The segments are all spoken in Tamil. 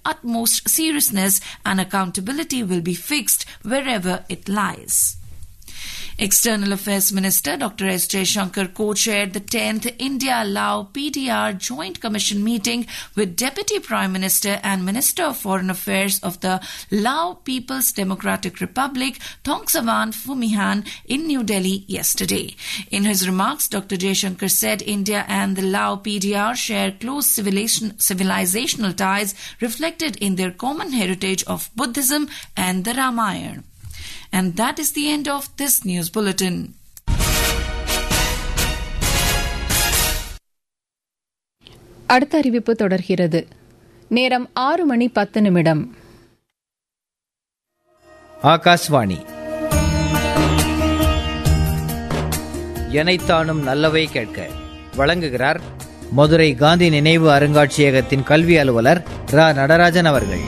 utmost seriousness and accountability will be fixed wherever it lies. External Affairs Minister Dr. S. Shankar co-chaired the 10th India-Lao PDR Joint Commission meeting with Deputy Prime Minister and Minister of Foreign Affairs of the Lao People's Democratic Republic, Thongsavan Fumihan, in New Delhi yesterday. In his remarks, Dr. Shankar said India and the Lao PDR share close civilization, civilizational ties reflected in their common heritage of Buddhism and the Ramayana. And that is the end of this news bulletin. அடுத்த அறிவிப்பு தொடர்கிறது நேரம் ஆறு மணி பத்து நிமிடம் ஆகாஷ்வாணி எனைத்தானும் நல்லவை கேட்க வழங்குகிறார் மதுரை காந்தி நினைவு அருங்காட்சியகத்தின் கல்வி அலுவலர் ரா நடராஜன் அவர்கள்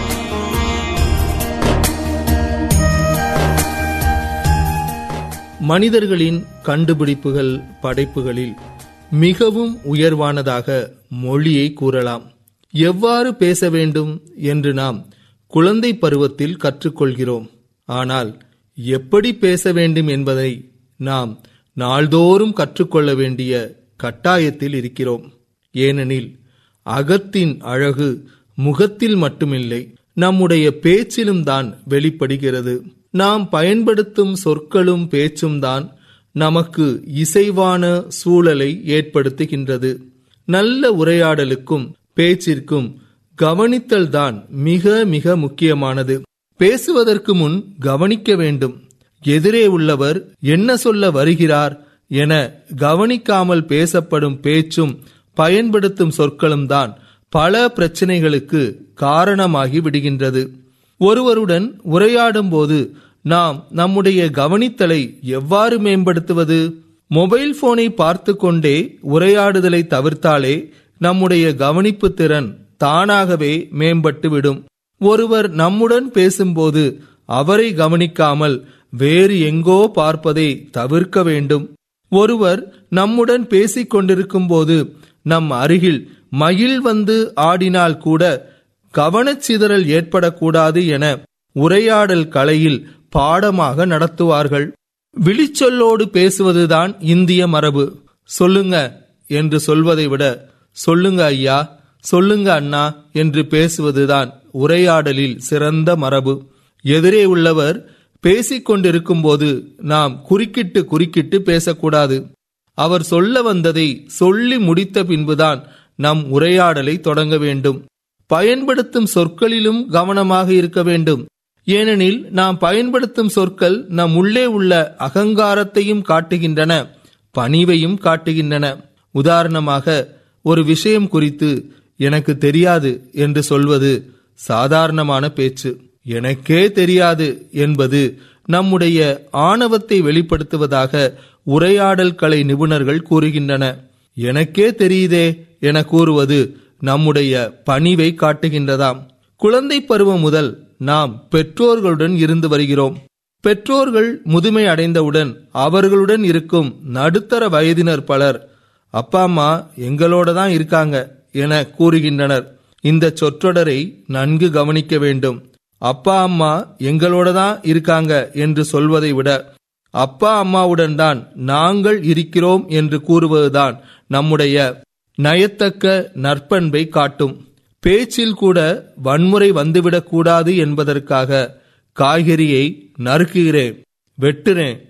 மனிதர்களின் கண்டுபிடிப்புகள் படைப்புகளில் மிகவும் உயர்வானதாக மொழியை கூறலாம் எவ்வாறு பேச வேண்டும் என்று நாம் குழந்தை பருவத்தில் கற்றுக்கொள்கிறோம் ஆனால் எப்படி பேச வேண்டும் என்பதை நாம் நாள்தோறும் கற்றுக்கொள்ள வேண்டிய கட்டாயத்தில் இருக்கிறோம் ஏனெனில் அகத்தின் அழகு முகத்தில் மட்டுமில்லை நம்முடைய பேச்சிலும் தான் வெளிப்படுகிறது நாம் பயன்படுத்தும் சொற்களும் பேச்சும் தான் நமக்கு இசைவான சூழலை ஏற்படுத்துகின்றது நல்ல உரையாடலுக்கும் பேச்சிற்கும் கவனித்தல் தான் மிக மிக முக்கியமானது பேசுவதற்கு முன் கவனிக்க வேண்டும் எதிரே உள்ளவர் என்ன சொல்ல வருகிறார் என கவனிக்காமல் பேசப்படும் பேச்சும் பயன்படுத்தும் சொற்களும் தான் பல பிரச்சனைகளுக்கு காரணமாகி விடுகின்றது ஒருவருடன் உரையாடும் போது நாம் நம்முடைய கவனித்தலை எவ்வாறு மேம்படுத்துவது மொபைல் போனை பார்த்து கொண்டே உரையாடுதலை தவிர்த்தாலே நம்முடைய கவனிப்பு திறன் தானாகவே மேம்பட்டுவிடும் ஒருவர் நம்முடன் பேசும்போது அவரை கவனிக்காமல் வேறு எங்கோ பார்ப்பதை தவிர்க்க வேண்டும் ஒருவர் நம்முடன் பேசிக் கொண்டிருக்கும் போது நம் அருகில் மகிழ் வந்து ஆடினால் கூட கவனச்சிதறல் ஏற்படக்கூடாது என உரையாடல் கலையில் பாடமாக நடத்துவார்கள் விழிச்சொல்லோடு பேசுவதுதான் இந்திய மரபு சொல்லுங்க என்று சொல்வதை விட சொல்லுங்க ஐயா சொல்லுங்க அண்ணா என்று பேசுவதுதான் உரையாடலில் சிறந்த மரபு எதிரே உள்ளவர் பேசிக் கொண்டிருக்கும் போது நாம் குறுக்கிட்டு குறுக்கிட்டு பேசக்கூடாது அவர் சொல்ல வந்ததை சொல்லி முடித்த பின்புதான் நம் உரையாடலை தொடங்க வேண்டும் பயன்படுத்தும் சொற்களிலும் கவனமாக இருக்க வேண்டும் ஏனெனில் நாம் பயன்படுத்தும் சொற்கள் நம் உள்ளே உள்ள அகங்காரத்தையும் காட்டுகின்றன பணிவையும் காட்டுகின்றன உதாரணமாக ஒரு விஷயம் குறித்து எனக்கு தெரியாது என்று சொல்வது சாதாரணமான பேச்சு எனக்கே தெரியாது என்பது நம்முடைய ஆணவத்தை வெளிப்படுத்துவதாக உரையாடல் கலை நிபுணர்கள் கூறுகின்றன எனக்கே தெரியுதே என கூறுவது நம்முடைய பணிவை காட்டுகின்றதாம் குழந்தை பருவம் முதல் நாம் பெற்றோர்களுடன் இருந்து வருகிறோம் பெற்றோர்கள் முதுமை அடைந்தவுடன் அவர்களுடன் இருக்கும் நடுத்தர வயதினர் பலர் அப்பா அம்மா எங்களோட தான் இருக்காங்க என கூறுகின்றனர் இந்த சொற்றொடரை நன்கு கவனிக்க வேண்டும் அப்பா அம்மா எங்களோட தான் இருக்காங்க என்று சொல்வதை விட அப்பா அம்மாவுடன் தான் நாங்கள் இருக்கிறோம் என்று கூறுவதுதான் நம்முடைய நயத்தக்க நற்பண்பை காட்டும் பேச்சில் கூட வன்முறை வந்துவிடக் கூடாது என்பதற்காக காய்கறியை நறுக்குகிறேன் வெட்டுறேன்